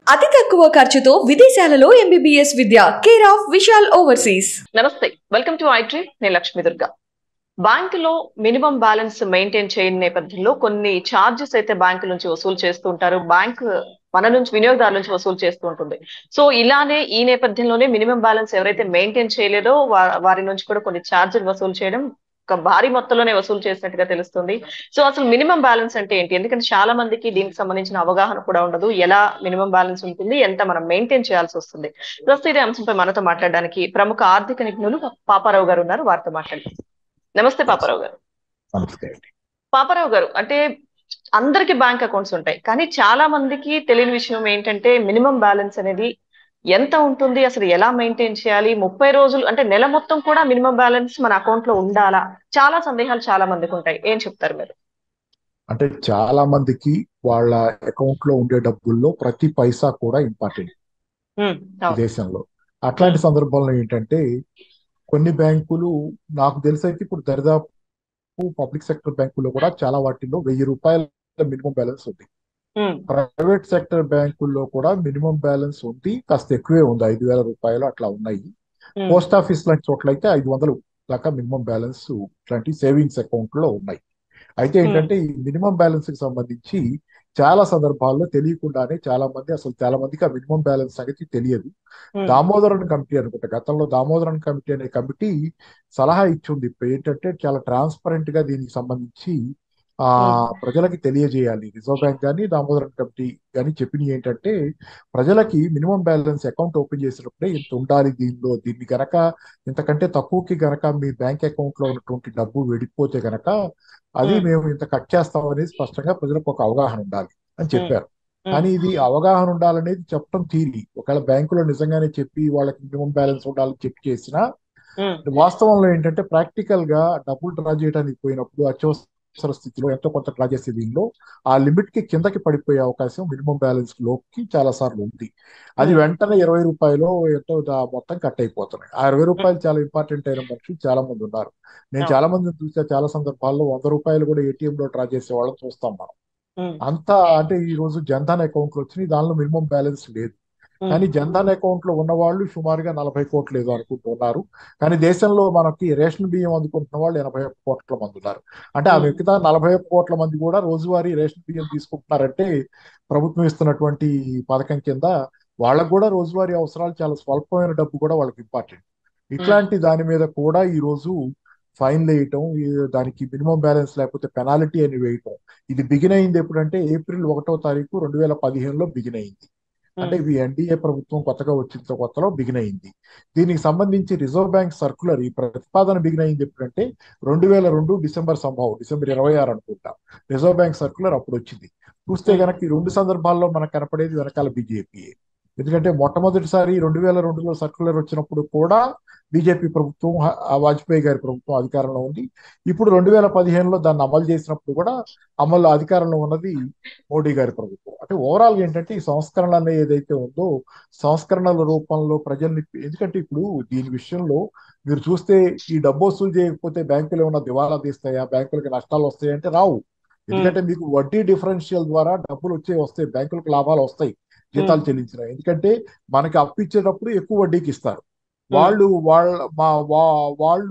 అతి తక్కువ ఖర్చుతో విదేశాలలో ఎంబీబీఎస్ విద్య కేర్ ఆఫ్ విశాల్ ఓవర్సీస్ నమస్తే వెల్కమ్ టు ఐట్రీ నేను లక్ష్మీ దుర్గా బ్యాంకులో మినిమం బ్యాలెన్స్ మెయింటైన్ చేయని నేపథ్యంలో కొన్ని ఛార్జెస్ అయితే బ్యాంకు నుంచి వసూలు చేస్తూ ఉంటారు బ్యాంక్ మన నుంచి వినియోగదారుల నుంచి వసూలు చేస్తూ ఉంటుంది సో ఇలానే ఈ నేపథ్యంలోనే మినిమం బ్యాలెన్స్ ఎవరైతే మెయింటైన్ చేయలేదో వా- వారి నుంచి కూడా కొన్ని ఛార్జీలు వసూలు చేయడం ఒక భారీ మొత్తంలోనే వసూలు చేసినట్టుగా తెలుస్తుంది సో అసలు మినిమం బ్యాలెన్స్ అంటే ఏంటి ఎందుకంటే చాలా మందికి దీనికి సంబంధించిన అవగాహన కూడా ఉండదు ఎలా మినిమం బ్యాలెన్స్ ఉంటుంది ఎంత మనం మెయింటైన్ చేయాల్సి వస్తుంది ప్రస్తుతం ఇదే అంశంపై మనతో మాట్లాడడానికి ప్రముఖ ఆర్థిక నిపుణులు పాపారావు గారు ఉన్నారు వారితో మాట్లాడదాం నమస్తే పాపారావు గారు నమస్తే అండి పాపారావు గారు అంటే అందరికి బ్యాంక్ అకౌంట్స్ ఉంటాయి కానీ చాలా మందికి తెలియని విషయం ఏంటంటే మినిమం బ్యాలెన్స్ అనేది ఎంత ఉంటుంది అసలు ఎలా మెయింటైన్ చేయాలి ముప్పై రోజులు అంటే నెల మొత్తం కూడా మినిమం బ్యాలెన్స్ మన అకౌంట్ లో ఉండాలా చాలా సందేహాలు చాలా మందికి ఉంటాయి ఏం చెప్తారు మీరు అంటే చాలా మందికి వాళ్ళ అకౌంట్ లో ఉండే డబ్బుల్లో ప్రతి పైసా కూడా ఇంపార్టెంట్ ఉమ్, ఈ అవును దేశంలో అట్లాంటి సందర్భంలో ఏంటంటే కొన్ని బ్యాంకులు నాకు తెలిసైతే ఇప్పుడు దరిదాపు పబ్లిక్ సెక్టర్ బ్యాంకుల్లో కూడా చాలా వాటిల్లో వెయ్యి రూపాయల మినిమం బ్యాలెన్స్ ఉంది ఉమ్, ప్రైవేట్ సెక్టర్ బ్యాంకుల్లో కూడా మినిమం బ్యాలెన్స్ ఉంది కాస్త ఎక్కువే ఉంది ఐదు వేల రూపాయలు అట్లా ఉన్నాయి ఉమ్, పోస్ట్ ఆఫీస్ లాంటి చోట్ల అయితే ఐదు వందలు దాకా మినిమం బ్యాలెన్స్ ఇట్లాంటి సేవింగ్స్ అకౌంట్ లో ఉన్నాయి అయితే ఏంటంటే ఈ మినిమం బ్యాలెన్స్ కి సంబంధించి చాలా సందర్భాల్లో తెలియకుండానే చాలా మంది అసలు చాలా మందికి ఆ మినిమం బ్యాలెన్స్ సంగతి తెలియదు ఉమ్, దామోదరన్ కమిటీ అనుకుంటా గతంలో దామోదరన్ కమిటీ అనే కమిటీ సలహా ఇచ్చింది ఇప్పుడు ఏంటంటే చాలా ట్రాన్స్పరెంట్ గా దీనికి సంబంధించి ఆ ఉమ్, ప్రజలకి తెలియజేయాలి రిజర్వ్ బ్యాంక్ కానీ దామోదరన్ కమిటీ కానీ చెప్పినవి ఏంటంటే ప్రజలకి మినిమం బ్యాలెన్స్ అకౌంట్ ఓపెన్ చేసినప్పుడే ఇంత ఉండాలి దీనిలో దీన్ని గనక ఇంతకంటే తక్కువకి గనక మీ బ్యాంక్ అకౌంట్ లో ఉన్నటువంటి డబ్బు వెడిపోతే గనక అది ఉమ్, మేము ఇంత కట్ చేస్తాం అనేది స్పష్టంగా ప్రజలకు ఒక అవగాహన ఉండాలి అని ఉమ్, చెప్పారు ఉమ్, కానీ ఇది అవగాహన ఉండాలనేది చెప్పడం తీరి ఒకవేళ బ్యాంకులో నిజంగానే చెప్పి వాళ్ళకి మినిమం బ్యాలెన్స్ ఉండాలని చెప్పి చేసినా ఉమ్, వాస్తవంలో ఏంటంటే ప్రాక్టికల్ గా డబ్బులు డ్రా చేయడానికి పోయినప్పుడు అత్యవసర స్థితిలో ఎంతో కొంత డ్రా చేసే దీనిలో ఆ లిమిట్ కి కిందకి పడిపోయే అవకాశం మినిమం బ్యాలెన్స్ లోకి చాలా సార్లు ఉంది అది ఉమ్, వెంటనే ఇరవై రూపాయలు ఎంతో దా- మొత్తం కట్ అయిపోతున్నాయి ఆ ఇరవై ఉమ్, రూపాయలు చాలా ఇంపార్టెంట్ అయిన మనుషులు చాలా మంది ఉన్నారు నేను అవును చాలా మందిని చూసా చాలా సందర్భాల్లో వంద రూపాయలు కూడా ఏటీఎం లో డ్రా చేసే వాళ్ళని చూస్తాం మనం ఉమ్, అంత అంటే ఈ రోజు జన్ధన్ అకౌంట్లు వచ్చినాయి దానిలో మినిమం బ్యాలెన్స్ లేదు ఉమ్, కానీ జన్ధన్ అకౌంట్ లో ఉన్న వాళ్ళు సుమారుగా నలభై కోట్లు ఏదో అనుకుంటున్నారు కానీ దేశంలో మనకి రేషన్ బియ్యం అందుకుంటున్న వాళ్ళు ఎనభై ఒక్క కోట్ల మంది ఉన్నారు అంటే ఆ ఉమ్, మిగతా నలభై ఒక్క కోట్ల మంది కూడా రోజువారీ రేషన్ బియ్యం తీసుకుంటున్నారంటే ప్రభుత్వం ఇస్తున్నటువంటి పథకం కింద వాళ్ళకు కూడా రోజువారీ అవసరాలు చాలా స్వల్పమైన డబ్బు కూడా వాళ్ళకి ఇంపార్టెంట్ ఉమ్, ఇట్లాంటి దాని మీద కూడా ఈ రోజు ఫైన్లు వేయటం ఈ దానికి మినిమం బ్యాలెన్స్ లేకపోతే పెనాల్టీ అని వేయటం ఇది బిగిన్ అయింది ఎప్పుడంటే ఏప్రిల్ ఒకటో తారీఖు రెండు వేల పదిహేనులో బిగిన్ అయింది అంటే ఉమ్, ఇవి ఎన్డీఏ ప్రభుత్వం కొత్తగా వచ్చిన కొత్తలో బిగిన్ అయింది దీనికి సంబంధించి రిజర్వ్ బ్యాంక్ సర్కులర్ ఈ ప్రతిపాదన బిగిన్ అయింది ఎప్పుడంటే రెండు వేల రెండు డిసెంబర్ సంభవం డిసెంబర్ ఇరవై ఆరు అనుకుంటా రిజర్వ్ బ్యాంక్ సర్కులర్ అప్పుడు వచ్చింది చూస్తే ఉమ్, గనక ఈ రెండు సందర్భాల్లో మనకు కనపడేది వెనకాల బీజేపీ ఎందుకంటే మొట్టమొదటిసారి రెండు వేల రెండులో సర్కులర్ వచ్చినప్పుడు కూడా బీజేపీ ప్రభుత్వం హ- ఆ వాజ్పేయి గారి ప్రభుత్వం అధికారంలో ఉంది ఇప్పుడు రెండు వేల పదిహేనులో దాన్ని అమలు చేసినప్పుడు కూడా అమలు అధికారంలో ఉన్నది మోడీ గారి ప్రభుత్వం అంటే ఓవరాల్ ఏంటంటే ఈ సంస్కరణ అనేది ఏదైతే ఉందో సంస్కరణల రూపంలో ప్రజల్ని ఎందుకంటే ఇప్పుడు దీని విషయంలో మీరు చూస్తే ఈ డబ్బు వసూలు చేయకపోతే బ్యాంకులు ఏమైనా దివాలా తీస్తాయా బ్యాంకులకి నష్టాలు వస్తాయా అంటే రావు ఉమ్, ఎందుకంటే మీకు వడ్డీ డిఫరెన్షియల్ ద్వారా డబ్బులు వచ్చే వస్తాయి బ్యాంకులకు లాభాలు వస్తాయి ఉమ్, జీతాలు చెల్లించిన ఎందుకంటే మనకి అప్పు ఇచ్చేటప్పుడు ఎక్కువ వడ్డీకి ఇస్తారు ఉమ్, వాళ్ళు వాళ్ళ మా వా- వాళ్ళు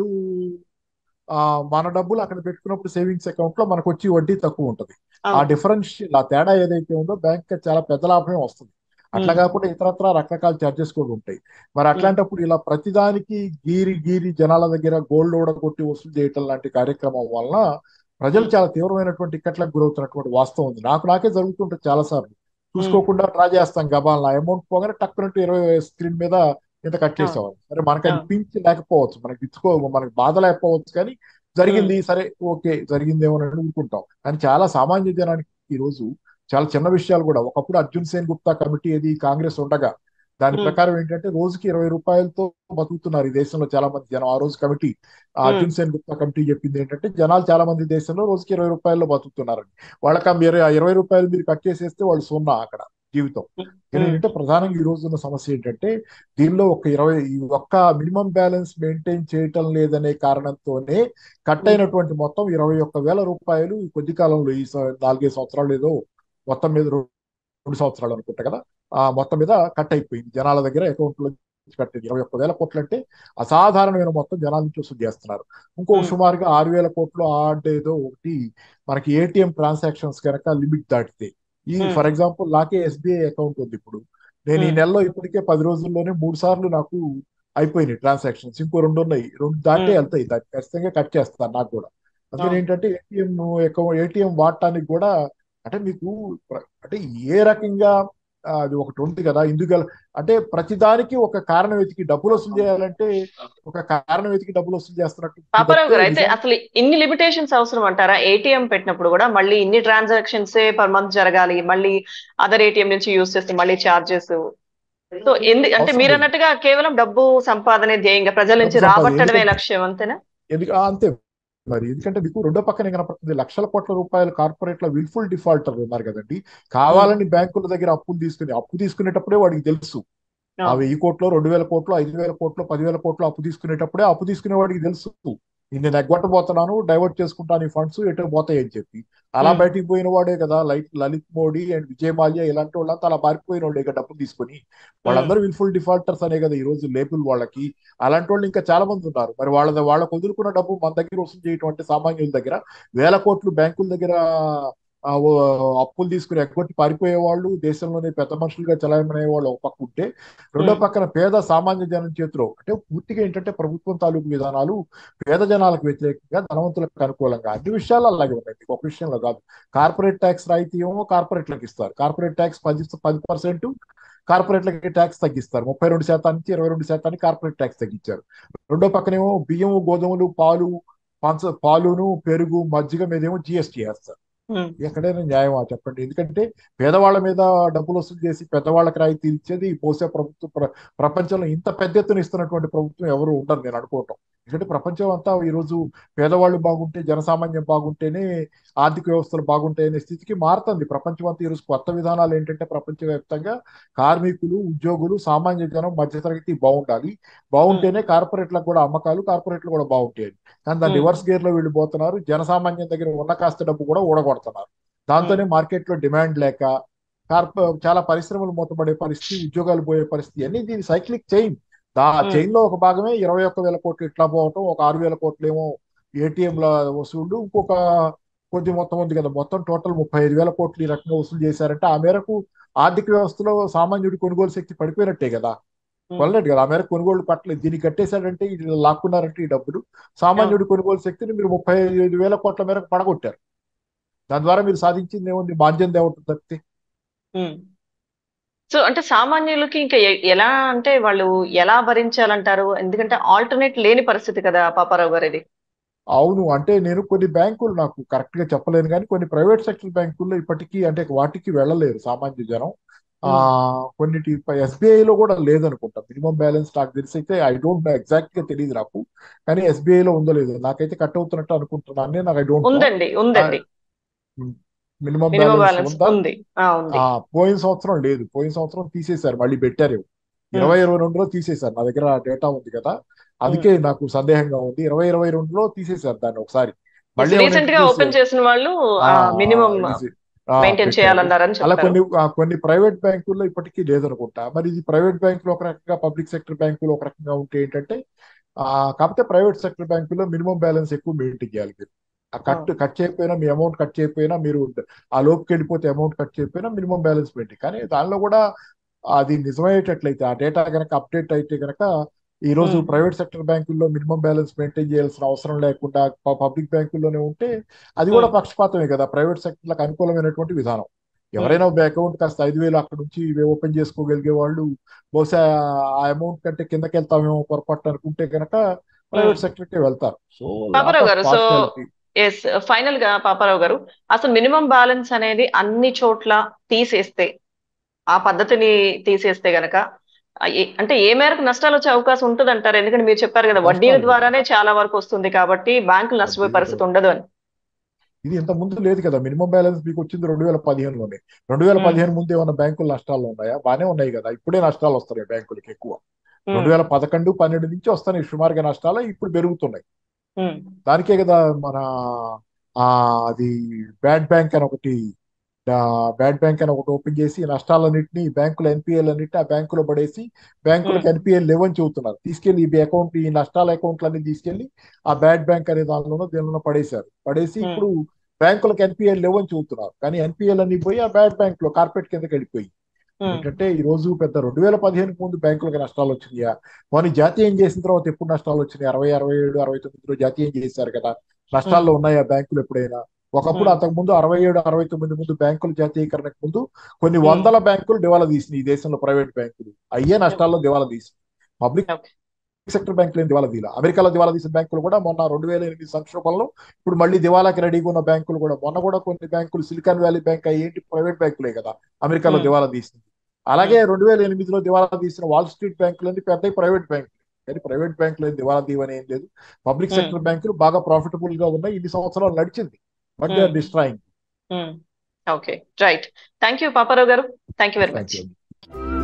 ఆ, మన డబ్బులు అక్కడ పెట్టుకున్నప్పుడు సేవింగ్స్ అకౌంట్ లో మనకు వచ్చి వడ్డీ తక్కువ ఉంటుంది ఆ అవును డిఫరెన్షియల్ ఆ తేడా ఏదైతే ఉందో బ్యాంక్ చాలా పెద్ద లాభమే వస్తుంది అట్లా ఉమ్, కాకుండా ఇతరత్ర రకరకాల ఛార్జెస్ కూడా ఉంటాయి మరి ఉమ్, అట్లాంటప్పుడు ఇలా ప్రతిదానికి గీరి గీరి జనాల దగ్గర గోల్డ్ కొట్టి వసూలు చేయటం లాంటి కార్యక్రమం వలన ప్రజలు ఉమ్, చాలా తీవ్రమైనటువంటి ఇక్కట్లకు గురవుతున్నటువంటి వాస్తవం ఉంది నాకు నాకే జరుగుతుంటుంది చాలా సార్లు ఉమ్, చూసుకోకుండా డ్రా చేస్తాం గబాల్ నా అమౌంట్ పోగానే టక్కునట్టు ఇరవై స్క్రీన్ మీద ఇంత కట్ అవును చేసేవాళ్ళు సరే మనకి అది అవును పించ్ లేకపోవచ్చు మనకి ఇచ్చుకో మనకి బాధ లేకపోవచ్చు కానీ ఉమ్, జరిగింది సరే ఓకే జరిగిందేమో అని ఊరుకుంటాం కానీ చాలా సామాన్య జనానికి ఈ రోజు చాలా చిన్న విషయాలు కూడా ఒకప్పుడు అర్జున్ సేన్ గుప్తా కమిటీ ఏది కాంగ్రెస్ ఉండగా దాని ఉమ్, ప్రకారం ఏంటంటే రోజుకి ఇరవై రూపాయలతో బతుకుతున్నారు ఈ దేశంలో చాలా మంది జనం ఆ రోజు కమిటీ ఆ ఉమ్, అర్జున్ సేన్ గుప్తా కమిటీ చెప్పింది ఏంటంటే జనాలు చాలా మంది దేశంలో రోజుకి ఇరవై రూపాయల్లో బతుకుతున్నారని వాళ్ళకి ఆ మీరు ఆ ఇరవై రూపాయలు మీరు కట్ చేసేస్తే వాళ్ళు సున్నా అక్కడ జీవితం ఉమ్, కానీ ఉమ్, ఏంటంటే ప్రధానంగా ఈ రోజు ఉన్న సమస్య ఏంటంటే దీనిలో ఒక ఇరవై ఈ ఒక్క మినిమం బ్యాలెన్స్ మెయింటైన్ చేయటం లేదనే కారణంతోనే కట్ ఉమ్, అయినటువంటి మొత్తం ఇరవై ఒక్క వేల రూపాయలు ఈ కొద్ది కాలంలో ఈ స- నాలుగైదు సంవత్సరాలు ఏదో మొత్తం మీద రెండు సంవత్సరాలు అనుకుంటా కదా ఆ మొత్తం మీద కట్ అయిపోయింది జనాల దగ్గర అకౌంట్ లో కట్టింది ఇరవై ఒక్క వేల కోట్లు అంటే అసాధారణమైన మొత్తం జనాల నుంచి వసూలు చేస్తున్నారు ఇంకో Hmm. సుమారుగా ఆరు వేల కోట్లు ఆడ్ ఏదో ఒకటి మనకి ఏటీఎం ట్రాన్సాక్షన్స్ కనుక లిమిట్ దాటితే ఈ Hmm. ఫర్ ఎగ్జాంపుల్ నాకే ఎస్బీఐ అకౌంట్ ఉంది ఇప్పుడు నేను ఈ Hmm. నెలలో ఇప్పటికే పది రోజుల్లోనే మూడు సార్లు నాకు అయిపోయినాయి ట్రాన్సాక్షన్స్ ఇంకో రెండు ఉన్నాయి రెండు దాటే Hmm. వెళ్తాయి దాన్ని ఖచ్చితంగా కట్ చేస్తాను నాకు కూడా అందుకని అవును. ఏంటంటే ఏటీఎం అకౌంట్ ఏటీఎం వాడటానికి కూడా అంటే మీకు ప్ర- అంటే ఏ రకంగా ఆ, అది ఒకటి ఉంది కదా ఇందుగల అంటే ప్రతిదానికి ఒక కారణం వెతికి డబ్బులు వసూలు చేయాలంటే ఒక కారణం వెతికి డబ్బులు వసూలు చేస్తున్నట్టు పాపారావు గారు అయితే నిజం- అసలు ఇన్ని లిమిటేషన్స్ అవసరం అంటారా ఏటీఎం పెట్టినప్పుడు కూడా మళ్ళీ ఇన్ని ట్రాన్సాక్షన్స్ పర్ మంత్ జరగాలి మళ్ళీ అదర్ ఏటీఎం నుంచి యూజ్ చేస్తే మళ్ళీ చార్జెస్ సో ఎందు అంటే అవసరం మీరు లేదు. అన్నట్టుగా కేవలం డబ్బు సంపాదనే ధ్యేయంగా ప్రజల నుంచి డబ్బు సంపాదన. రాబట్టడమే ఎందుకంటే- లక్ష్యం అంతేనా ఎందుకు ఆ, అంతే మరి ఎందుకంటే మీకు రెండో పక్కనే కనపడుతుంది లక్షల కోట్ల రూపాయలు కార్పొరేట్ల విల్ఫుల్ డిఫాల్టర్ ఉన్నారు కదండి కావాలని బ్యాంకుల దగ్గర అప్పులు తీసుకుని అప్పు తీసుకునేటప్పుడే వాడికి తెలుసు ఆ వెయ్యి కోట్లు రెండు వేల కోట్లు ఐదు వేల కోట్లు పదివేల కోట్లు అప్పు తీసుకునేటప్పుడే అప్పు తీసుకునే వాడికి తెలుసు నేను ఎగ్గొట్టబోతున్నాను డైవర్ట్ చేసుకుంటాను ఈ ఫండ్స్ ఎటు పోతాయి అని చెప్పి అలా Hmm. బయటికి పోయిన వాడే కదా లైట్ లలిత్ మోడీ అండ్ విజయ్ మాల్యా ఇలాంటి వాళ్ళంతా అలా పారిపోయిన వాళ్ళే కదా డబ్బులు తీసుకొని వాళ్ళందరూ విల్ఫుల్ డిఫాల్టర్స్ అనే కదా ఈ రోజు లేబుల్ వాళ్ళకి అలాంటి వాళ్ళు ఇంకా చాలా మంది ఉన్నారు మరి వాళ్ళ వాళ్ళకు వదులుకున్న డబ్బు మన దగ్గర వసూలు చేయటం అంటే సామాన్యుల దగ్గర వేల కోట్లు బ్యాంకుల దగ్గర ఆ, ఓ, అప్పులు తీసుకుని ఎగ్గొట్టి పారిపోయే వాళ్ళు దేశంలోనే పెద్ద మనుషులుగా చలామణే వాళ్ళు ఒక పక్క ఉంటే రెండో Hmm. పక్కన పేద సామాన్య జనం చేతిలో అంటే పూర్తిగా ఏంటంటే ప్రభుత్వం తాలూకు విధానాలు పేద జనాలకు వ్యతిరేకంగా ధనవంతులకు అనుకూలంగా అన్ని విషయాలు అలాగే ఉన్నాయి మీకు ఒక విషయంలో కాదు కార్పొరేట్ ట్యాక్స్ రాయితీ ఏమో కార్పొరేట్లకు ఇస్తారు కార్పొరేట్ ట్యాక్స్ పది పది పర్సెంట్ కార్పొరేట్లకి ట్యాక్స్ తగ్గిస్తారు ముప్పై రెండు శాతం నుంచి ఇరవై రెండు శాతానికి కార్పొరేట్ ట్యాక్స్ తగ్గించారు రెండో పక్కనేమో బియ్యం గోధుమలు పాలు పంచ పాలును పెరుగు మజ్జిగ మీదేమో జిఎస్టీ వేస్తారు Hmm. ఎక్కడైనా న్యాయమా చెప్పండి ఎందుకంటే పేదవాళ్ళ మీద డబ్బులు వసూలు చేసి పెద్దవాళ్ళకి రాయితీ ఇచ్చేది బహుశా ప్రభుత్వం ప్ర- ప్రపంచంలో ఇంత పెద్ద ఎత్తున ఇస్తున్నటువంటి ప్రభుత్వం ఎవరు ఉండరు నేను అనుకోవటం ఎందుకంటే ప్రపంచం అంతా ఈరోజు పేదవాళ్ళు బాగుంటే జనసామాన్యం బాగుంటేనే ఆర్థిక వ్యవస్థలు బాగుంటాయి అనే స్థితికి మారుతుంది ప్రపంచం అంతా ఈరోజు కొత్త విధానాలు ఏంటంటే ప్రపంచవ్యాప్తంగా కార్మికులు ఉద్యోగులు సామాన్య జనం మధ్యతరగతి బాగుండాలి బాగుంటేనే కార్పొరేట్లకు కూడా అమ్మకాలు కార్పొరేట్లు కూడా బాగుంటాయి కానీ దాని Hmm. రివర్స్ గేర్ లో వీళ్ళు పోతున్నారు జనసామాన్యం దగ్గర ఉన్న కాస్త డబ్బు కూడా ఊడగొడుతున్నారు దాంతోనే మార్కెట్ లో డిమాండ్ లేక కార్పొ చాలా పరిశ్రమలు మూతపడే పరిస్థితి ఉద్యోగాలు పోయే పరిస్థితి అన్ని దీని సైక్లిక్ చైన్ దా Hmm. చైన్ లో ఒక భాగమే ఇరవై ఒక్క వేల కోట్లు ఇట్లా పోవటం ఒక ఆరు వేల కోట్లు ఏమో ఏటీఎంల వసూళ్లు ఇంకొక కొద్ది మొత్తం ఉంది కదా మొత్తం టోటల్ ముప్పై ఐదు వేల కోట్లు ఈ రకంగా వసూలు చేశారంటే ఆ మేరకు ఆర్థిక వ్యవస్థలో సామాన్యుడి కొనుగోలు శక్తి పడిపోయినట్టే కదా Hmm. కొనలేడు కదా ఆ మేరకు కొనుగోలు పట్టలేదు దీన్ని కట్టేశాడంటే ఇది లాక్కున్నారంటే ఈ డబ్బులు సామాన్యుడి కొనుగోలు శక్తిని మీరు ముప్పై ఐదు వేల కోట్ల మేరకు పడగొట్టారు దాని ద్వారా మీరు సాధించింది ఏముంది మాంద్యం దేవటం తప్పితే సో అంటే సామాన్యులకి ఇంకా ఎ- ఎలా అంటే వాళ్ళు ఎలా భరించాలంటారు ఎందుకంటే ఆల్టర్నేట్ లేని పరిస్థితి కదా పాపారావు గారు ఇది అవును అంటే నేను కొన్ని బ్యాంకులు నాకు కరెక్ట్ గా చెప్పలేను కానీ కొన్ని ప్రైవేట్ సెక్టర్ బ్యాంకుల్లో ఇప్పటికీ అంటే వాటికి వెళ్ళలేరు సామాన్య జనం ఆ కొన్నిటి SBI లో కూడా లేదనుకుంటా మినిమం బ్యాలెన్స్ నాకు తెలిసి అయితే ఐ డోంట్ నో ఎగ్జాక్ట్ గా తెలియదు నాకు కానీ SBI లో ఉందో లేదో నాకైతే కట్ అవుతున్నట్టు అనుకుంటున్నాను నేను నాకు ఐ డోంట్ నో ఉందండి ఉందండి మినిమం మినిమం బ్యాలెన్స్ బ్యాలెన్స్ ఉందా ఉంది ఆ ఉంది ఆ పోయిన సంవత్సరం లేదు పోయిన సంవత్సరం తీసేశారు మళ్ళీ పెట్టారు ఇరవై ఇరవై రెండులో తీసేశారు నా దగ్గర డేటా ఉంది కదా అందుకే నాకు సందేహంగా ఉంది ఇరవై ఇరవై రెండులో తీసేశారు దాన్ని ఒకసారి మళ్ళీ ఏమైనా రీసెంట్ గా introduce ఓపెన్ చేసిన వాళ్ళు ఆ, మినిమం ఇది- ఆ, మెయింటైన్ పెట్టారు. చేయాలన్నారని అలా చెప్పారు కొన్ని ఆ, కొన్ని ప్రైవేట్ బ్యాంకుల్లో ఇప్పటికీ లేదనుకుంటా మరి ఇది ప్రైవేట్ బ్యాంకులు ఒక రకంగా పబ్లిక్ సెక్టర్ బ్యాంకులు ఒక రకంగా ఉంటే ఏంటంటే ఆ, కాకపోతే ప్రైవేట్ సెక్టర్ బ్యాంకుల్లో మినిమం బ్యాలెన్స్ ఎక్కువ మెయింటైన్ చేయాలి మీరు ఆ కట్ కట్ చేయకపోయినా మీ అమౌంట్ కట్ చేయకపోయినా మీరు ఆ లోపుకి వెళ్ళిపోతే అమౌంట్ కట్ చేయకపోయినా మినిమం బ్యాలెన్స్ మెయింటైన్ కానీ దానిలో కూడా అది నిజమయ్యేటట్లయితే ఆ డేటా కనుక అప్డేట్ అయితే కనుక ఈ రోజు Hmm. ప్రైవేట్ సెక్టర్ బ్యాంకుల్లో మినిమం బ్యాలెన్స్ మెయింటైన్ చేయాల్సిన అవసరం లేకుండా పబ్లిక్ బ్యాంకుల్లోనే ఉంటే అది కూడా Hmm. పక్షపాతమే కదా ప్రైవేట్ సెక్టర్లకు అనుకూలమైనటువంటి విధానం ఎవరైనా ఒక అకౌంట్ కాస్త ఐదు వేలు అక్కడ నుంచి ఓపెన్ చేసుకోగలిగే వాళ్ళు బహుశా ఆ అమౌంట్ కంటే కిందకి వెళ్తామేమో పొరపాటు అనుకుంటే కనుక ప్రైవేట్ సెక్టర్ కి వెళ్తారు సో పాపారావు గారు, so- ఎస్ ఫైనల్ గా పాపారావు గారు అసలు మినిమం బ్యాలెన్స్ అనేది అన్ని చోట్ల తీసేస్తే ఆ పద్ధతిని తీసేస్తే గనక ఆ ఏ- అంటే ఏ మేరకు నష్టాలు వచ్చే అవకాశం ఉంటుంది అంటారు ఎందుకంటే మీరు చెప్పారు కదా వడ్డీల నష్టాలు. ద్వారానే చాలా వరకు వస్తుంది కాబట్టి బ్యాంకులు నష్టపోయే వడ్డీల పరిస్థితి ఉండదు అని ఇది ఇంత ముందు లేదు కదా మినిమం బ్యాలెన్స్ మీకు వచ్చింది రెండు వేల పదిహేనులోనే రెండు వేల Hmm. పదిహేను ముందు ఏమైనా బ్యాంకులు నష్టాలు ఉన్నాయా బాగానే ఉన్నాయి కదా ఇప్పుడే నష్టాలు వస్తున్నాయి బ్యాంకులకి ఎక్కువ రెండు వేల పదకొండు పన్నెండు నుంచి వస్తున్నాయి సుమారుగా నష్టాలు ఇప్పుడు పెరుగుతున్నాయి ఉమ్, దానికే కదా మన ఆ అది బ్యాడ్ బ్యాంక్ అని ఒకటి బ్యాడ్ బ్యాంక్ అని ఒకటి ఓపెన్ చేసి నష్టాలన్నింటినీ బ్యాంకుల ఎన్పిఎల్ అన్నింటినీ ఆ బ్యాంకులో పడేసి బ్యాంకులకు ఎన్పిఎల్ లేవని చెబుతున్నారు తీసుకెళ్లి ఈ అకౌంట్ ఈ నష్టాల అకౌంట్లన్నీ తీసుకెళ్లి ఆ బ్యాడ్ బ్యాంక్ అనే దానిలోనో దేనిలోనో పడేశారు పడేసి Hmm. ఇప్పుడు బ్యాంకులకు ఎన్పిఎల్ లేవని చెబుతున్నారు కానీ ఎన్పిఎల్ అన్ని పోయి ఆ బ్యాడ్ బ్యాంక్ లో కార్పెట్ కిందకి వెళ్ళిపోయి ఉమ్, ఏంటంటే ఈ రోజు పెద్ద రెండు వేల పదిహేనుకు ముందు బ్యాంకులకు నష్టాలు వచ్చినాయా పోనీ జాతీయం చేసిన తర్వాత ఎప్పుడు నష్టాలు వచ్చినాయి అరవై అరవై ఏడు అరవై తొమ్మిదిలో జాతీయం చేశారు కదా నష్టాల్లో ఉన్నాయా బ్యాంకులు ఎప్పుడైనా ఒకప్పుడు Hmm. అంతకు ముందు అరవై ఏడు అరవై తొమ్మిది ముందు బ్యాంకుల జాతీయకరణకు ముందు కొన్ని Hmm. వందల బ్యాంకులు దివాలా తీసినాయి ఈ దేశంలో ప్రైవేట్ బ్యాంకులు అయ్యే నష్టాల్లో దివాలా తీసి పబ్లిక్ Okay. సెక్టర్ బ్యాంకులు ఏం దివాలా తీయాలి అమెరికాలో దివాలా తీసిన బ్యాంకులు కూడా మొన్న రెండు వేల ఎనిమిది సంక్షోభంలో ఇప్పుడు మళ్ళీ దివాలాకి రెడీగా ఉన్న బ్యాంకులు కూడా మొన్న కూడా కొన్ని బ్యాంకులు సిలికాన్ వ్యాలీ బ్యాంక్ ఏంటి ప్రైవేట్ బ్యాంకులే కదా అమెరికాలో Hmm. దివాలా తీసింది అలాగే రెండు వేల ఎనిమిదిలో దివాలా తీసిన వాల్ స్ట్రీట్ బ్యాంకులు అన్ని పెద్ద ప్రైవేట్ బ్యాంకులు కానీ ప్రైవేట్ బ్యాంకులు ఏం దివాలా తీవని ఏం లేదు పబ్లిక్ Hmm. సెక్టర్ బ్యాంకులు బాగా ప్రాఫిటబుల్ గా ఉన్నాయి ఇన్ని సంవత్సరాలు నడిచింది but they are Hmm. Destroying um. Okay right thank you Paparao గారు thank you very thank much you